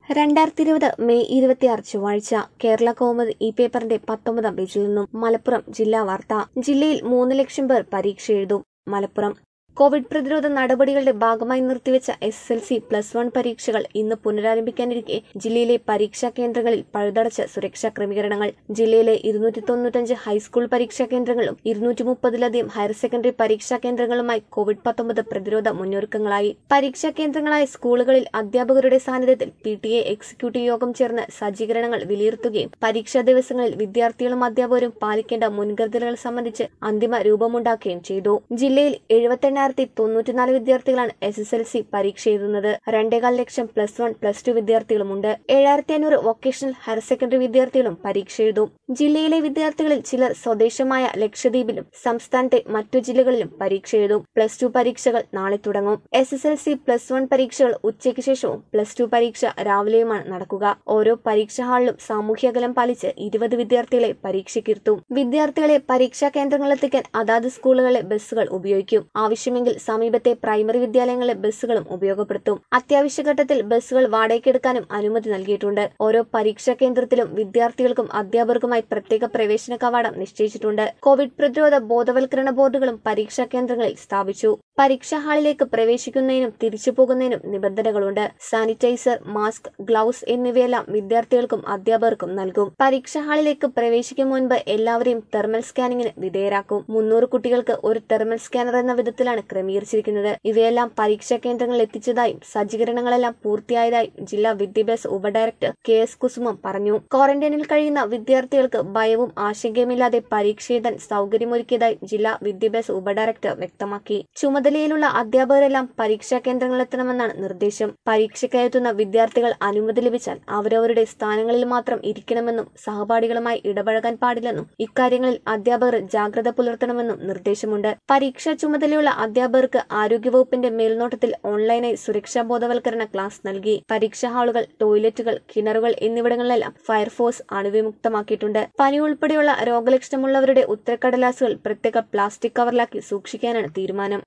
രണ്ടായിരത്തി ഇരുപത് മെയ് ഇരുപത്തിയാറ് ചൊവ്വാഴ്ച കേരള കൗമുദി ഈ പേപ്പറിന്റെ പത്തൊമ്പതാം പേജിൽ നിന്നും മലപ്പുറം ജില്ലാ വാർത്ത ജില്ലയിൽ മൂന്ന് ലക്ഷം പേർ പരീക്ഷ എഴുതും മലപ്പുറം കോവിഡ് പ്രതിരോധ നടപടികളുടെ ഭാഗമായി നിർത്തിവെച്ച S S L C plus one പരീക്ഷകൾ ഇന്ന് പുനരാരംഭിക്കാനിരിക്കെ ജില്ലയിലെ പരീക്ഷാ കേന്ദ്രങ്ങളിൽ പഴുതടച്ച സുരക്ഷാ ക്രമീകരണങ്ങൾ ജില്ലയിലെ ഇരുന്നൂറ്റി തൊണ്ണൂറ്റഞ്ച് ഹൈസ്കൂൾ പരീക്ഷാ കേന്ദ്രങ്ങളും ഇരുന്നൂറ്റി മുപ്പതിലധികം ഹയർ സെക്കൻഡറി പരീക്ഷാ കേന്ദ്രങ്ങളുമായി കോവിഡ് പത്തൊമ്പത് പ്രതിരോധ മുന്നൊരുക്കങ്ങളായി പരീക്ഷാ കേന്ദ്രങ്ങളായ സ്കൂളുകളിൽ അധ്യാപകരുടെ സാന്നിധ്യത്തിൽ പി ടി എ എക്സിക്യൂട്ടീവ് യോഗം ചേർന്ന് സജ്ജീകരണങ്ങൾ വിലയിരുത്തുകയും പരീക്ഷാ ദിവസങ്ങളിൽ വിദ്യാർത്ഥികളും അധ്യാപകരും പാലിക്കേണ്ട മുൻകരുതലുകൾ സംബന്ധിച്ച് അന്തിമ രൂപമുണ്ടാക്കുകയും ചെയ്തു ജില്ലയിൽ എഴുപത്തെണ്ണായിരത്തി തൊണ്ണൂറ്റിനാല് വിദ്യാർത്ഥികളാണ് എസ് എസ് എൽ സി പരീക്ഷ എഴുതുന്നത് രണ്ടേകാൽ ലക്ഷം പ്ലസ് വൺ പ്ലസ് ടു വിദ്യാർത്ഥികളുമുണ്ട് ഏഴായിരത്തി അഞ്ഞൂറ് വൊക്കേഷണൽ ഹയർ സെക്കൻഡറി വിദ്യാർത്ഥികളും പരീക്ഷ എഴുതും ജില്ലയിലെ വിദ്യാർത്ഥികളിൽ ചിലർ സ്വദേശമായ ലക്ഷദ്വീപിലും സംസ്ഥാനത്തെ മറ്റു ജില്ലകളിലും പരീക്ഷ എഴുതും പ്ലസ് ടു പരീക്ഷകൾ നാളെ തുടങ്ങും S S L C plus one പരീക്ഷകൾ ഉച്ചയ്ക്ക് ശേഷവും പ്ലസ് ടു പരീക്ഷ രാവിലെയുമാണ് നടക്കുക ഓരോ പരീക്ഷാ ഹാളിലും സാമൂഹ്യ അകലം പാലിച്ച് ഇരുപത് വിദ്യാർത്ഥികളെ പരീക്ഷയ്ക്കിരുത്തും വിദ്യാർത്ഥികളെ പരീക്ഷാ കേന്ദ്രങ്ങളിലെത്തിക്കാൻ അതാത് സ്കൂളുകളിലെ ബസ്സുകൾ ഉപയോഗിക്കും ആവശ്യമെങ്കിൽ സമീപത്തെ പ്രൈമറി വിദ്യാലയങ്ങളിലെ ബസ്സുകളും ഉപയോഗപ്പെടുത്തും അത്യാവശ്യ ഘട്ടത്തിൽ ബസ്സുകൾ വാടകയ്ക്കെടുക്കാനും അനുമതി നൽകിയിട്ടുണ്ട് ഓരോ പരീക്ഷാ കേന്ദ്രത്തിലും വിദ്യാർത്ഥികൾക്കും അധ്യാപകർക്കുമായി പ്രത്യേക പ്രവേശന കവാടം നിശ്ചയിച്ചിട്ടുണ്ട് കോവിഡ് പ്രതിരോധ ബോധവൽക്കരണ ബോർഡുകളും പരീക്ഷാ കേന്ദ്രങ്ങളിൽ സ്ഥാപിച്ചു പരീക്ഷാ ഹാളിലേക്ക് പ്രവേശിക്കുന്നതിനും തിരിച്ചു പോകുന്നതിനും നിബന്ധനകളുണ്ട് സാനിറ്റൈസർ മാസ്ക് ഗ്ലൗസ് എന്നിവയെല്ലാം വിദ്യാർത്ഥികൾക്കും അധ്യാപകർക്കും നൽകും പരീക്ഷാ ഹാളിലേക്ക് പ്രവേശിക്കും മുൻപ് എല്ലാവരെയും തെർമൽ സ്കാനിങ്ങിന് വിധേയരാക്കും മുന്നൂറ് കുട്ടികൾക്ക് ഒരു തെർമൽ സ്കാനർ എന്ന വിധത്തിലാണ് ക്രമീകരിച്ചിരിക്കുന്നത് ഇവയെല്ലാം പരീക്ഷാ കേന്ദ്രങ്ങളിൽ എത്തിച്ചതായും സജ്ജീകരണങ്ങളെല്ലാം പൂർത്തിയായതായും ജില്ലാ വിദ്യാഭ്യാസ ഉപഡയറക്ടർ കെ എസ് കുസുമം പറഞ്ഞു ക്വാറന്റൈനിൽ കഴിയുന്ന വിദ്യാർത്ഥികൾക്ക് ഭയവും ആശങ്കയുമില്ലാതെ പരീക്ഷ എഴുതാൻ സൗകര്യമൊരുക്കിയതായി ജില്ലാ വിദ്യാഭ്യാസ ഉപഡയറക്ടർ വ്യക്തമാക്കി ചുമതലയിലുള്ള അധ്യാപകരെല്ലാം പരീക്ഷാ കേന്ദ്രങ്ങളിലെത്തണമെന്നാണ് നിർദ്ദേശം പരീക്ഷയ്ക്കെത്തുന്ന വിദ്യാർത്ഥികൾ അനുമതി ലഭിച്ചാൽ അവരവരുടെ സ്ഥാനങ്ങളിൽ മാത്രം ഇരിക്കണമെന്നും സഹപാഠികളുമായി ഇടപഴകാൻ പാടില്ലെന്നും ഇക്കാര്യങ്ങളിൽ അധ്യാപകർ ജാഗ്രത പുലർത്തണമെന്നും നിർദ്ദേശമുണ്ട് പരീക്ഷാ ചുമതലയുള്ള അധ്യാപകർക്ക് ആരോഗ്യവകുപ്പിന്റെ മേൽനോട്ടത്തിൽ ഓൺലൈനായി സുരക്ഷാ ബോധവൽക്കരണ ക്ലാസ് നൽകി പരീക്ഷാ ഹാളുകൾ ടോയ്ലറ്റുകൾ കിണറുകൾ എന്നിവിടങ്ങളിലെല്ലാം ഫയർഫോഴ്സ് അണുവിമുക്തമാക്കിയിട്ടുണ്ട് പനി ഉൾപ്പെടെയുള്ള രോഗലക്ഷണമുള്ളവരുടെ ഉത്തരക്കടലാസുകൾ പ്രത്യേക പ്ലാസ്റ്റിക് കവറിലാക്കി സൂക്ഷിക്കാനാണ് തീരുമാനം